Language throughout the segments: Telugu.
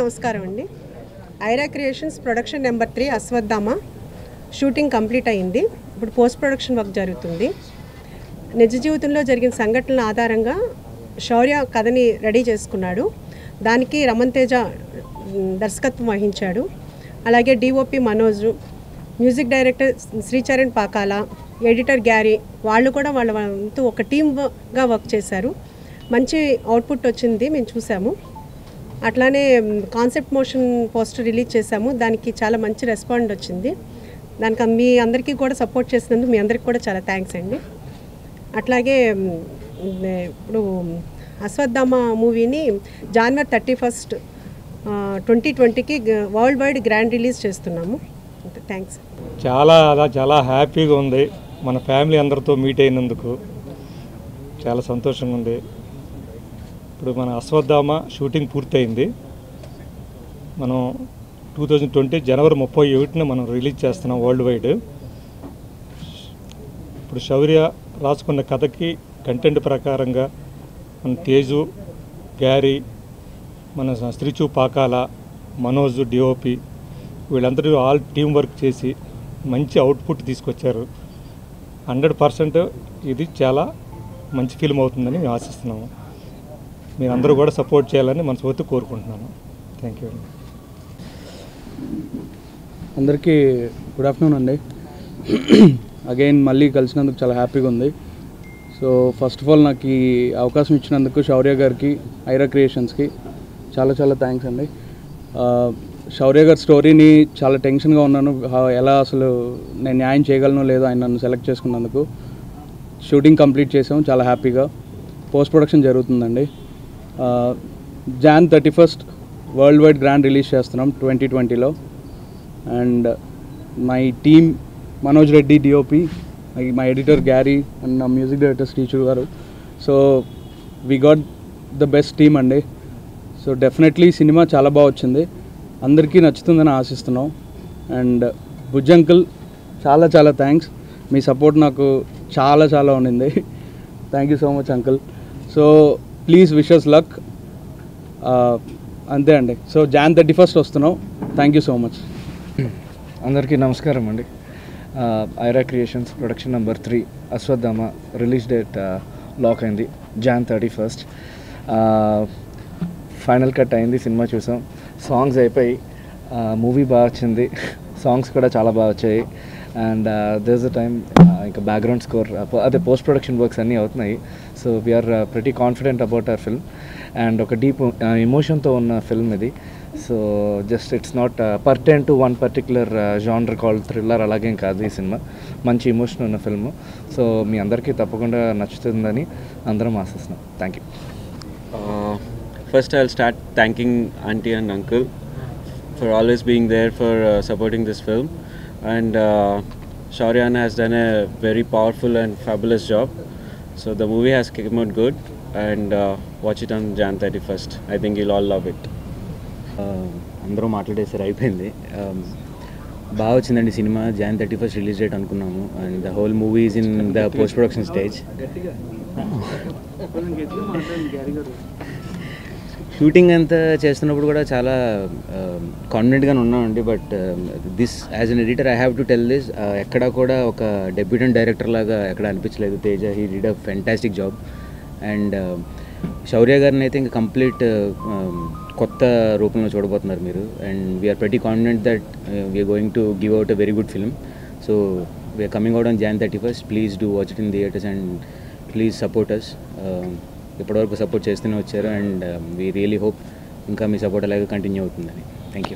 నమస్కారం అండి Aira creations production number three Ashwatthama shooting complete అయింది ఇప్పుడు పోస్ట్ ప్రొడక్షన్ వర్క్ జరుగుతుంది నిజ జీవితంలో జరిగిన సంఘటనల ఆధారంగా శౌర్య కథని రెడీ చేసుకున్నాడు దానికి రమణ్ తేజ మ్, దర్శకత్వం వహించాడు అలాగే DOP Manoj music director Sricharan Pakala editor Garry వాళ్ళు కూడా వాళ్ళ వంతు ఒక టీమ్గా వర్క్ చేశారు మంచి అవుట్పుట్ వచ్చింది మేము చూసాము అట్లానే కాన్సెప్ట్ మోషన్ పోస్టర్ రిలీజ్ చేశాము దానికి చాలా మంచి రెస్పాండ్ వచ్చింది దానికి మీ అందరికీ కూడా సపోర్ట్ చేసినందుకు మీ అందరికీ కూడా చాలా థ్యాంక్స్ అండి అట్లాగే మ్, ఇప్పుడు అశ్వత్థామ మూవీని జనవరి థర్టీ ఫస్ట్ ట్వంటీ ట్వంటీకి వరల్డ్ వైడ్ గ్రాండ్ రిలీజ్ చేస్తున్నాము థ్యాంక్స్ చాలా అలా చాలా హ్యాపీగా ఉంది మన ఫ్యామిలీ అందరితో మీట్ అయినందుకు చాలా సంతోషంగా ఉంది ఇప్పుడు మన అశ్వత్థామ షూటింగ్ పూర్తయింది మనం టూ థౌజండ్ ట్వంటీ జనవరి ముప్పై ఒకటిన మనం రిలీజ్ చేస్తున్నాం వరల్డ్ వైడ్ ఇప్పుడు శౌర్య రాసుకున్న కథకి కంటెంట్ ప్రకారంగా మన తేజు గ్యారీ మన స్త్రీచు పాకాల మనోజ్ డిఓపి వీళ్ళందరూ ఆల్ టీం వర్క్ చేసి మంచి అవుట్పుట్ తీసుకొచ్చారు హండ్రెడ్ పర్సెంట్ ఇది చాలా మంచి ఫిల్మ్ అవుతుందని మేము ఆశిస్తున్నాము మీరందరూ కూడా సపోర్ట్ చేయాలని మనస్ఫూర్తి కోరుకుంటున్నాను థ్యాంక్ యూ అండి అందరికీ గుడ్ ఆఫ్టర్నూన్ అండి అగైన్ మళ్ళీ కలిసినందుకు చాలా హ్యాపీగా ఉంది సో ఫస్ట్ ఆఫ్ ఆల్ నాకు ఈ అవకాశం ఇచ్చినందుకు శౌర్య గారికి ఐరా క్రియేషన్స్కి చాలా చాలా థ్యాంక్స్ అండి ఆ, శౌర్య గారి స్టోరీని చాలా టెన్షన్గా ఉన్నాను హా- ఎలా అసలు నేను న్యాయం చేయగలను లేదో ఆయన నన్ను సెలెక్ట్ చేసుకున్నందుకు షూటింగ్ కంప్లీట్ చేసాం చాలా హ్యాపీగా పోస్ట్ ప్రొడక్షన్ జరుగుతుందండి ఆ, Jan thirty first worldwide grand release చేస్తున్నాం ట్వంటీ ట్వంటీలో and my team Manoj Reddy DOP my editor Garry and నా music director Srichu garu so we got the best team అండి సో డెఫినెట్లీ సినిమా చాలా బాగా వచ్చింది అందరికీ నచ్చుతుందని ఆశిస్తున్నాం అండ్ బుజ్ అంకుల్ చాలా చాలా థ్యాంక్స్ మీ సపోర్ట్ నాకు చాలా చాలా ఉండింది thank you so much uncle so please wishes luck అంతే అండి సో జాన్ థర్టీ ఫస్ట్ వస్తున్నాం థ్యాంక్ యూ సో మచ్ అందరికీ నమస్కారం అండి ఆ, Ira creations production number three Ashwathama release date ఆ, లాక్ అయింది Jan thirty first final cut అయింది సినిమా చూసాం సాంగ్స్ అయిపోయి మూవీ బాగా వచ్చింది సాంగ్స్ కూడా చాలా బాగా వచ్చాయి అండ్ దిస్ ద టైమ్ ఇంకా బ్యాక్గ్రౌండ్ స్కోర్ అదే పోస్ట్ ప్రొడక్షన్ వర్క్స్ అన్నీ అవుతున్నాయి so we're pretty confident about our film and ఒక డీప్ ఎమోషన్తో ఉన్న ఫిల్మ్ ఇది so just it's not pertain to one particular genre call thriller అలాగేం కాదు ఈ సినిమా మంచి ఎమోషన్ ఉన్న ఫిల్మ్ సో మీ అందరికీ తప్పకుండా నచ్చుతుందని అందరం ఆశిస్తున్నాం thank you Uh, first, I'll start thanking auntie and uncle for always being there for uh, supporting this film. And uh, Shauryan has done a very powerful and fabulous job. So the movie has come out good. And uh, watch it on Jan 31st. I think you'll all love it. అందరూ మాట్లాడేసారు అయిపోయింది Um, బాగా వచ్చిందండి cinema Jan thirty first release date అనుకున్నాము and the whole movie is in the post production stage shooting అంతా చేస్తున్నప్పుడు కూడా చాలా కాన్ఫిడెంట్గానే ఉన్నామండి but this as an editor I have to tell this ఎక్కడ కూడా ఒక డెబ్యూటెంట్ డైరెక్టర్ లాగా ఎక్కడ అనిపించలేదు Teja he did a fantastic job and Shaurya గారిని అయితే ఇంకా కంప్లీట్ కొత్త రూపంలో చూడబోతున్నారు మీరు and we're pretty confident that we're going to give out a very good film so we're coming out on Jan thirty first please do watch it in theatres and please support us ఇప్పటివరకు సపోర్ట్ చేస్తూనే వచ్చారు అండ్ వీ రియలీ హోప్ ఇంకా మీ సపోర్ట్ అలాగే కంటిన్యూ అవుతుందని థ్యాంక్ యూ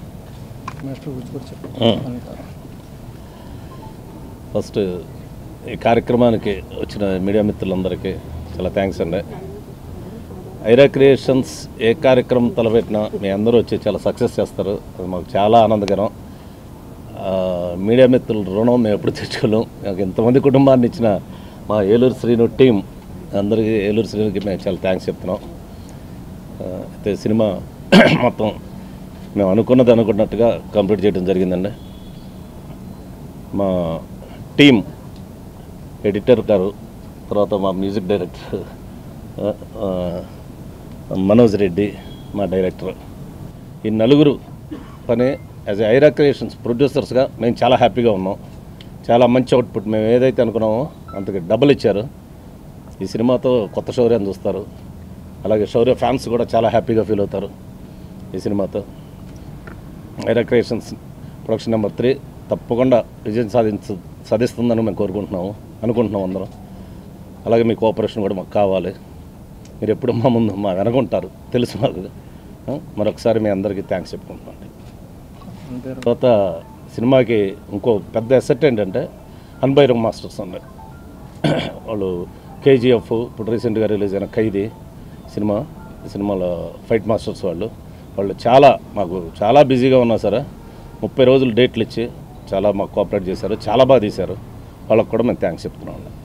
ఫస్ట్ ఈ కార్యక్రమానికి వచ్చిన మీడియా మిత్రులందరికీ చాలా థ్యాంక్స్ అండి ఐరా క్రియేషన్స్ ఏ కార్యక్రమం తలపెట్టినా మీ అందరూ వచ్చి చాలా సక్సెస్ చేస్తారు అది మాకు చాలా ఆనందకరం ఆ, మీడియా మిత్రుల రుణం మేము ఎప్పుడు తెచ్చుకోలేం మాకు ఇంతమంది కుటుంబాన్ని ఇచ్చిన మా ఏలూరు శ్రీను టీం అందరికీ ఏలూరు శ్రీనుకి మేము చాలా థ్యాంక్స్ చెప్తున్నాం ఆ, అయితే సినిమా మొత్తం మేము అనుకున్నది అనుకున్నట్టుగా కంప్లీట్ చేయడం జరిగిందండి మా టీం ఎడిటర్ గారు తర్వాత మా మ్యూజిక్ డైరెక్టర్ ఆ, ఆ, మనోజ్ రెడ్డి మా డైరెక్టర్ ఈ నలుగురు పని యాజ్ ఐరా క్రియేషన్స్ ప్రొడ్యూసర్స్గా మేము చాలా హ్యాపీగా ఉన్నాం చాలా మంచి అవుట్పుట్ మేము ఏదైతే అనుకున్నామో అంతకి డబుల్ ఇచ్చారు ఈ సినిమాతో కొత్త శౌర్యాన్ని చూస్తారు అలాగే శౌర్య ఫ్యాన్స్ కూడా చాలా హ్యాపీగా ఫీల్ అవుతారు ఈ సినిమాతో Ira creations production number three తప్పకుండా విజయం సాధించ సాధిస్తుందని మేము కోరుకుంటున్నాము అనుకుంటున్నాం అందరం అలాగే మీ కోఆపరేషన్ కూడా మాకు కావాలి మీరు ఎప్పుడు మా ముందు మా వెనకుంటారు తెలుసు మాకు ఆ, మరొకసారి మీ అందరికీ థ్యాంక్స్ చెప్పుకుంటున్నాం తర్వాత సినిమాకి ఇంకో పెద్ద ఎసెట్ ఏంటంటే అన్బైరం మాస్టర్స్ ఉన్నాయి వాళ్ళు కేజీఎఫ్ ఇప్పుడు రీసెంట్గా రిలీజ్ అయిన ఖైదీ సినిమా ఈ సినిమాలో ఫైట్ మాస్టర్స్ వాళ్ళు వాళ్ళు చాలా మాకు చాలా బిజీగా ఉన్నా సరే ముప్పై రోజులు డేట్లు ఇచ్చి చాలా మాకు కోఆపరేట్ చేశారు చాలా బాగా తీశారు వాళ్ళకి కూడా మేము థ్యాంక్స్ చెప్తున్నాం